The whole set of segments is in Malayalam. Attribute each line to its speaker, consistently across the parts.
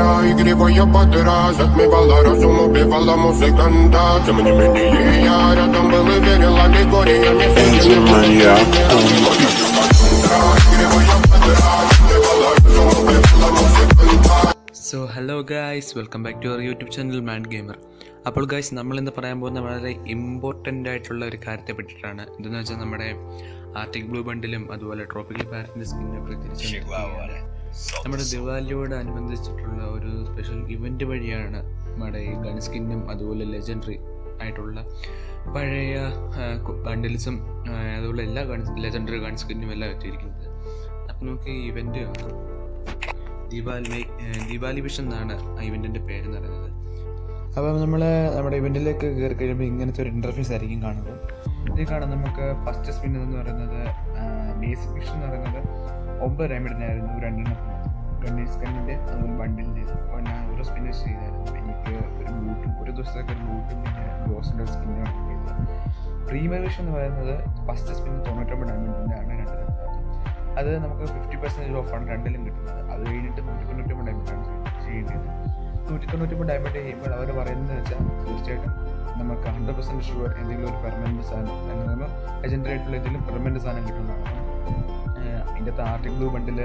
Speaker 1: и криво я подыраю Затмевала разум, убивала музыканта Тем не менее я рядом был и верил аллегориями
Speaker 2: Angel Maniac.
Speaker 3: So hello guys welcome back to our YouTube channel man gamer അപ്പോൾ ഗായ്സ് നമ്മൾ ഇന്ന് പറയാൻ പോകുന്ന വളരെ ഇമ്പോർട്ടൻ്റ് ആയിട്ടുള്ള ഒരു കാര്യത്തെ പറ്റിയിട്ടാണ് എന്തെന്ന് വെച്ചാൽ നമ്മുടെ ആർട്ടിക് ബ്ലൂ ബണ്ടിലും അതുപോലെ ട്രോപ്പിക്കൽ പാരറ്റിൻ്റെ സ്കിന്നൊക്കെ തിരിച്ചു നമ്മുടെ ദിവാലിയോട് അനുബന്ധിച്ചിട്ടുള്ള ഒരു സ്പെഷ്യൽ ഇവൻ്റ് വഴിയാണ് നമ്മുടെ ഈ ഗൺ സ്കിന്നും അതുപോലെ ലെജൻഡറി ആയിട്ടുള്ള പഴയ ബണ്ടിൽസും അതുപോലെ എല്ലാ ഗൺ ലെജൻഡറി ഗൺ സ്കിന്നും എല്ലാം എത്തിയിരിക്കുന്നത് അപ്പം നമുക്ക് ഈ ഇവൻ്റ് കാണാം ദീപാവലി ദീപാവലി വിഷൻ എന്നാണ് ആ ഇവൻറ്റിൻ്റെ പേരെന്ന് പറയുന്നത് അപ്പം നമ്മൾ നമ്മുടെ ഇവൻറ്റിലേക്ക് കയറി കഴിയുമ്പോൾ ഇങ്ങനത്തെ ഒരു ഇൻ്റർഫേസ് ആയിരിക്കും കാണുന്നത് ഇതിൽ കാണാം നമുക്ക് ഫസ്റ്റ് സ്പിൻ എന്ന് പറയുന്നത് ബേസിക് വിഷൻ എന്ന് പറയുന്നത് ഒമ്പത് ഡയമണ്ടിനായിരുന്നു രണ്ടെണ്ണം ഗണ്ണീസ് സ്കന്നിൻ്റെ അതുപോലെ ബണ്ടിലിൻ്റെ അപ്പോൾ ഞാൻ ഓരോ സ്പിൻ വെച്ച് ചെയ്തായിരുന്നു എനിക്ക് ഒരു ബൂട്ടും ഒരു ദിവസത്തേക്ക് ഒരു ബൂട്ടും പിന്നെ ഗോസിൻ്റെ സ്കിന്നും ചെയ്തത് പ്രീമിയർ വിഷൻ എന്ന് പറയുന്നത് ഫസ്റ്റ് സ്പിൻ തൊണ്ണൂറ്റൊമ്പത് ഡയമണ്ടിൻ്റെ ആണ് രണ്ട് അത് നമുക്ക് ഫിഫ്റ്റി പെർസെൻറ്റേജ് ഓഫാണ് രണ്ടിലും കിട്ടുന്നത് അത് കഴിഞ്ഞിട്ട് നൂറ്റി തൊണ്ണൂറ്റൊമ്പത് ഡയമണ്ടാണ് ചെയ്യേണ്ടത് നൂറ്റി തൊണ്ണൂറ്റൊമ്പത് ഡയമണ്ട് ചെയ്യുമ്പോൾ അവർ പറയുന്നത് വെച്ചാൽ തീർച്ചയായിട്ടും നമുക്ക് ഹൺഡ്രഡ് പെർസെൻറ്റ് ഷുവർ എന്തെങ്കിലും ഒരു പെർമനൻറ്റ് സാധനം എന്ന് പറയുമ്പോൾ ലെജൻഡറി ആയിട്ടുള്ള എന്തെങ്കിലും പെർമനൻറ്റ് സാധനം കിട്ടുന്നതാണ് അപ്പം ഇതിൻ്റെ ആർട്ടിക് ബ്ലൂ ബണ്ടിൽ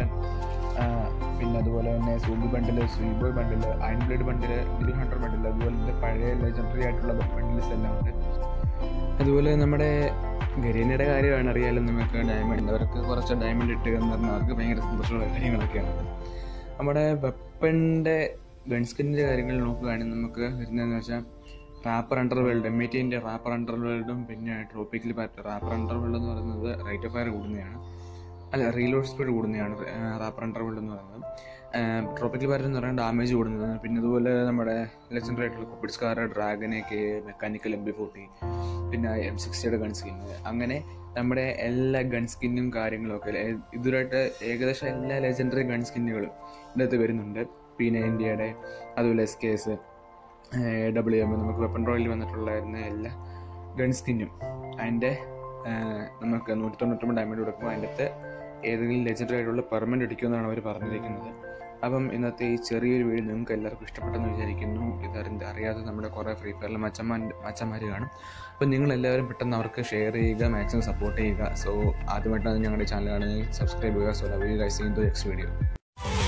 Speaker 3: പിന്നെ അതുപോലെ തന്നെ സൂബി ബണ്ടിൽ സ്വീബോയ് bundle iron blade bundle green hunter bundle അതുപോലെ തന്നെ പഴയ ലെജൻഡറി ആയിട്ടുള്ള ബണ്ടിൽസ് എല്ലാം ഉണ്ട് അതുപോലെ നമ്മുടെ ഗരീനയുടെ കാര്യമാണ് അറിയാലോ നമുക്ക് ഡയമണ്ട് അവർക്ക് കുറച്ച് ഡയമണ്ട് ഇട്ട് എന്ന് പറഞ്ഞാൽ അവർക്ക് ഭയങ്കര സന്തോഷമുള്ള കാര്യങ്ങളൊക്കെയാണ് നമ്മുടെ വെപ്പണിൻ്റെ ഗൺസ്കിൻ്റെ കാര്യങ്ങൾ നോക്കുകയാണെങ്കിൽ നമുക്ക് വരുന്നതെന്ന് വെച്ചാൽ rapper under world M I ടിൻ്റെ റാപ്പർ അണ്ടർ വേൾഡും പിന്നെ ട്രോപ്പിക്കൽ പാറ്റ് റാപ്പർ അണ്ടർ വേൾഡ് എന്ന് പറയുന്നത് റേറ്റ് ഓഫ് ഫയർ കൂടുന്നതാണ് അല്ല റീലോഡ് സ്പീഡ് കൂടുന്നതാണ് റാപ്പർ അണ്ടർ വേൾഡ് എന്ന് പറയുന്നത് ട്രോപ്പിക്കൽ പാറ്റ് എന്ന് പറയുന്നത് ഡാമേജ് കൂടുന്നതാണ് പിന്നെ അതുപോലെ നമ്മുടെ ലെജൻഡറി ആയിട്ടുള്ള കൊപ്പിഡ്സ്കാർ ഡ്രാഗനൊക്കെ മെക്കാനിക്കൽ എം ബി ഫോർട്ടി പിന്നെ എം സിക്സ്റ്റിയുടെ ഗൺ സ്കിൻ അങ്ങനെ നമ്മുടെ എല്ലാ ഗൺ സ്കിന്നും കാര്യങ്ങളും ഒക്കെ ഇതുവരായിട്ട് ഏകദേശം എല്ലാ ലെജൻഡറി ഗൺ സ്കിന്നുകളും ഇതിനകത്ത് വരുന്നുണ്ട് പി നയൻറ്റിയുടെ അതുപോലെ S K S W M നമുക്ക് വെപ്പൺ റോയിൽ വന്നിട്ടുള്ളായിരുന്ന എല്ലാ ഗൺ സ്കിന്നും അതിൻ്റെ നമുക്ക് നൂറ്റി തൊണ്ണൂറ്റൊമ്പത് ഡയമണ്ട് കൊടുക്കുമ്പോൾ അതിൻ്റെ അകത്ത് ഏതെങ്കിലും ലെജൻഡറി ആയിട്ടുള്ള പെർമനൻ്റ് അടിക്കുമെന്നാണ് അവർ പറഞ്ഞിരിക്കുന്നത് അപ്പം ഇന്നത്തെ ഈ ചെറിയൊരു വീഡിയോ നിങ്ങൾക്ക് എല്ലാവർക്കും ഇഷ്ടപ്പെട്ടെന്ന് വിചാരിക്കുന്നു ഇതറിഞ്ഞ് അറിയാതെ നമ്മുടെ കുറേ ഫ്രീ ഫയറിൽ മച്ചന്മാർ മച്ചന്മാർ കാണും അപ്പം നിങ്ങൾ എല്ലാവരും പെട്ടെന്ന് അവർക്ക് ഷെയർ ചെയ്യുക മാക്സിമം സപ്പോർട്ട് ചെയ്യുക സോ ആദ്യമായിട്ടാണ് ഞങ്ങളുടെ ചാനൽ കാണുന്നത് സബ്സ്ക്രൈബ് ചെയ്യുക so love you guys in the next video